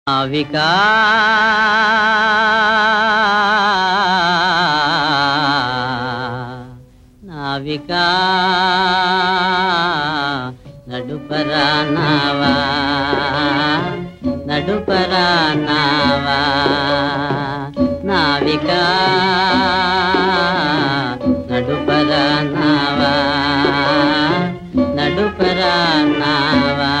నావికా నావికా నడుపరా నావా నడుపరా నావా నావికా నడుపరా నావా నడుపరా నావా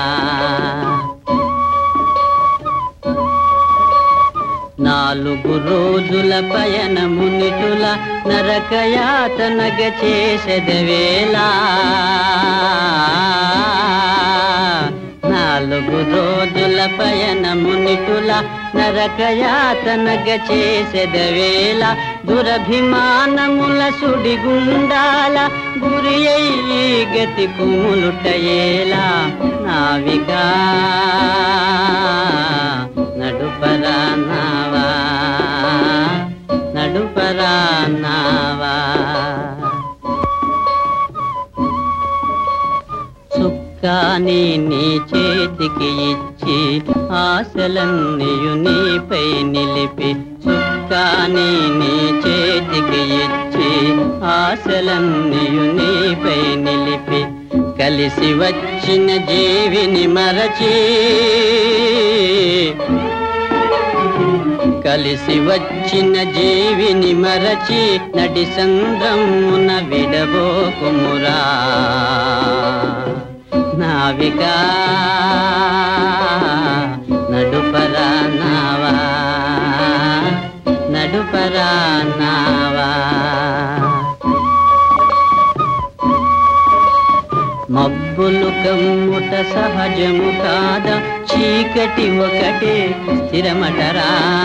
నాలుగు రోజుల పయనము నిటుల నరకయాతనగ చేసెదవేళ నాలుగు రోజుల పయనము నిటుల నరకయాతనగ చేసెదవేళ దురభిమానముల సుడిగుండాల గురి అయ్యి గతి కుములుటయేలా నావిగా నడుపరా నావా నడుపరా నావా చుక్కాని నీ చేతికి ఇచ్చి ఆశలన్నీయు నీపై నిలిపి చుక్కాని నీ చేతికి ఇచ్చి ఆశలన్నీయు నీపై నిలిపి కలిసి వచ్చిన జీవిని మరచి కలిసి వచ్చిన జీవిని మరచి నడి సంద్రమున విడబోకుమురా నావికా నడుపరా నావా నడుపరా నావా మబ్బులు కమ్ముట సహజము కాద చీకటి ఒకటే స్థిరమటరా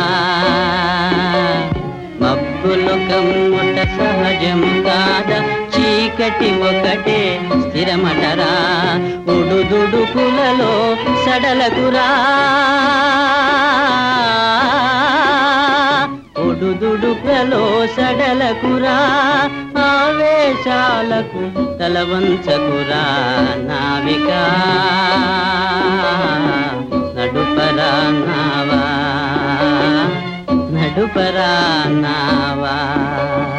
మబ్బులు కమ్ముట సహజము కాద చీకటి ఒకటే స్థిరమటరా ఉడుదుడుకులలో సడలకురా ఉడుదుడుకులలో సడలకురా ఆవేశాలకు తలవంచకురా నావికా నడుపరా నావా నడుపరా నావా